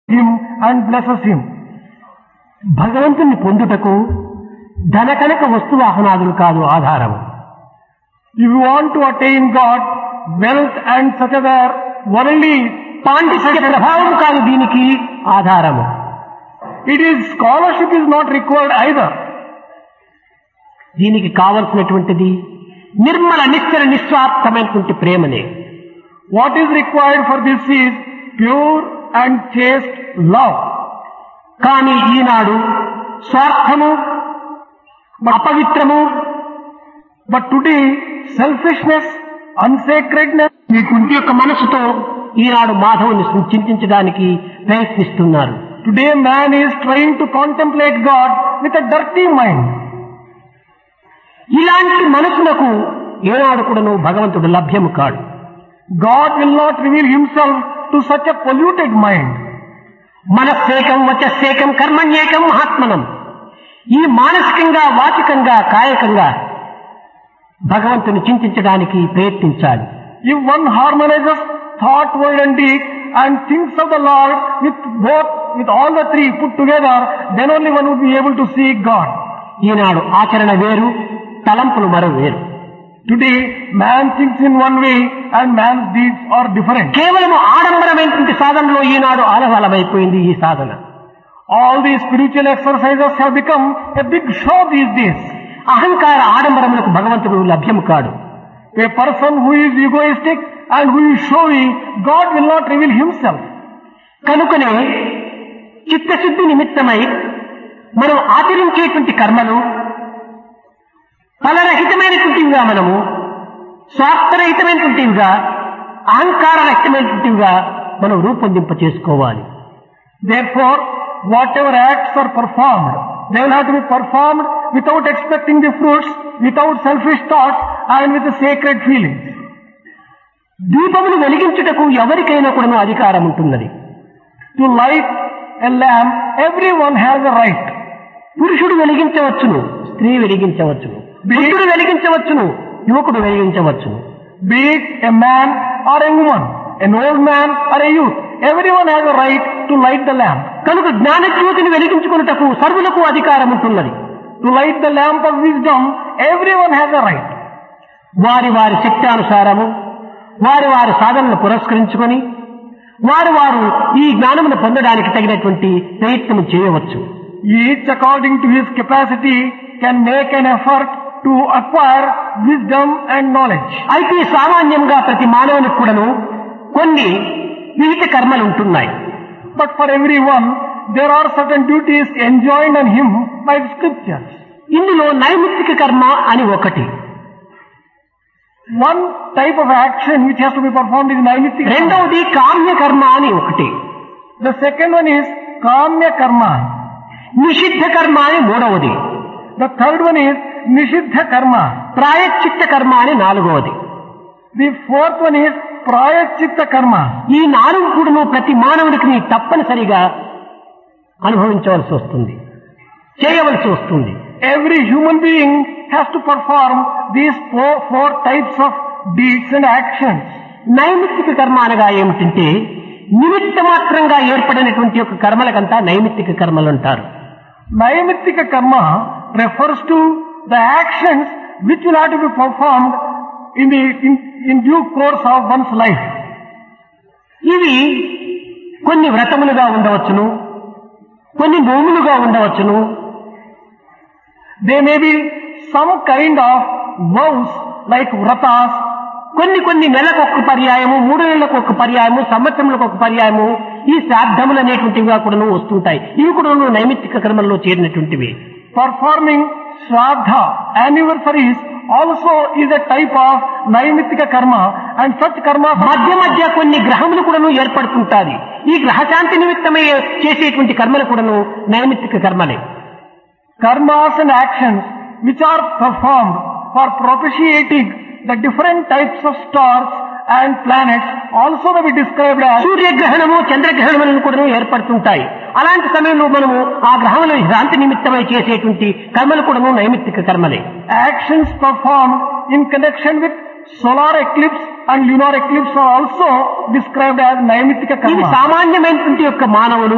him and blesses him. భగవంతుణ్ణి పొందుటకు ధనకనక వస్తువాహనాదులు కాదు ఆధారము If you want to attain God, wealth and such other worldly పాండిత్య ప్రభావం కాదు దీనికి ఆధారము it is scholarship is not required either. దీనికి కావలసినటువంటిది నిర్మల నిశ్చల నిస్వార్థమైనటువంటి ప్రేమనే What is required for this is pure and chaste love. కానీ ఈనాడు స్వార్థము అపవిత్రము But today, selfishness, unsacredness, ఈ కుంటి యొక్క మనసుతో ఈనాడు మాధవుని చింతించడానికి ప్రయత్నిస్తున్నారు today man is trying to contemplate God with a dirty mind. ఇలాంటి మనసులకు ఏనాడు కూడాను భగవంతుడు లభ్యము కాడు God will not reveal himself to such a polluted mind. మనస్సేకం వచస్సేకం కర్మణ్యేకం మహాత్మనం ఈ మానసికంగా వాచికంగా కాయకంగా భగవంతుని చింతించడానికి ప్రయత్నించాలి If one harmonizes thought, word and deed and thinks of the Lord with both, with all the three put together, then only one would be able to see God. ఈనాడు ఆచరణ వేరు తలంపులు మరో వేరు Today, man thinks in one way and man's deeds are different. కేవలం ఆడంబరమైనటువంటి సాధనలో ఈనాడు ఆలవాలమైపోయింది ఈ సాధన All these spiritual exercises have become a big show these days. అహంకార ఆడంబరములకు భగవంతుడు లభ్యము కాడు A person who is egoistic and who is showy, God will not reveal himself. కనుకనే చిత్తశుద్ధి నిమిత్తమై మనం ఆచరించేటువంటి కర్మలు ఫలరహితమైనటువంటివిగా మనము స్వార్థరహితమైనటువంటివిగా అహంకారరహితమైనటువంటివిగా మనం రూపొందింప చేసుకోవాలి Therefore, whatever acts are performed, they will have to be performed without expecting the fruits, without selfish thoughts, and with a sacred feelings. దీపములు వెలిగించుటకు ఎవరికైనా కూడా అధికారం ఉంటున్నది To light a lamp, everyone has a right. పురుషుడు వెలిగించవచ్చును స్త్రీ వెలిగించవచ్చును వృద్ధుడు వెలిగించవచ్చును యువకుడు వెలిగించవచ్చును Be it a man or a woman, an old man or a youth, everyone has a right to light the lamp. కనుక జ్ఞానజ్యోతిని వెలిగించుకున్నటకు సర్వులకు అధికారం ఉంటున్నది To light the lamp of wisdom, everyone has a right. వారి వారి శక్తానుసారము వారి వారి సాధనను పురస్కరించుకొని వారు వారు ఈ జ్ఞానమును పొందడానికి తగినటువంటి ప్రయత్నం చేయవచ్చు Each according to his capacity can make an effort to acquire wisdom and knowledge. అయితే సామాన్యంగా ప్రతి మానవునికి కూడాను కొన్ని విహిత కర్మలు ఉంటున్నాయి But for everyone, there are certain duties enjoined on him by the scriptures. ఇందులో నైమిత్తిక కర్మ అని ఒకటి One type of action which has to be performed is naimittik. karma. రెండవది కామ్య కర్మ అని ఒకటి The second one is kamya karma. నిషిద్ధ కర్మ అని మూడవది The third one is nishiddha karma. ప్రాయశ్చిత్త కర్మ అని నాలుగవది The fourth one is prayachitta karma. ఈ నాలుగు కూడాను ప్రతి మానవుడికి తప్పనిసరిగా అనుభవించవలసి వస్తుంది చేయవలసి వస్తుంది Every human being has to perform these four, four types of deeds and actions. నైమిత్తిక కర్మ అనగా ఏమిటంటే నిమిత్త మాత్రంగా ఏర్పడినటువంటి యొక్క కర్మలకంతా నైమిత్తిక కర్మలు అంటారు Naimittika karma refers to the actions which will have to be performed in the in, in due course of one's life. ఇవి కొన్ని వ్రతములుగా ఉండవచ్చును కొన్ని నోములుగా ఉండవచ్చును They may be some kind of vows like vratas, కొన్ని కొన్ని నెలకు ఒక పర్యాయము మూడు నెలలకు ఒక పర్యాయము సంవత్సరములకు ఒక పర్యాయము ఈ శ్రాద్ధములు అనేటువంటివిగా కూడా వస్తుంటాయి ఇవి కూడా నైమిత్తిక కర్మల్లో చేరినటువంటివి performing shraddha, anniversaries also is a type of naimittika karma and such karma మధ్య మధ్య కొన్ని గ్రహములు కూడాను ఏర్పడుతుంటాయి ఈ గ్రహశాంతి నిమిత్తమై చేసేటువంటి కర్మలు కూడాను నైమిత్తిక కర్మలే karmas and actions which are performed for propitiating the different types of stars and planets also may be described as సూర్యగ్రహణము చంద్రగ్రహణములను కూడా ఏర్పడుతుంటాయి అలాంటి సమయంలో మనము ఆ గ్రహముల శాంతి నిమిత్తమై చేసేటువంటి కర్మలు కూడాను నైమిత్తిక కర్మలే actions performed in connection with solar eclipse and lunar eclipse are also described as naimittika ఇది karma. సామాన్యమైనటువంటి యొక్క మానవులు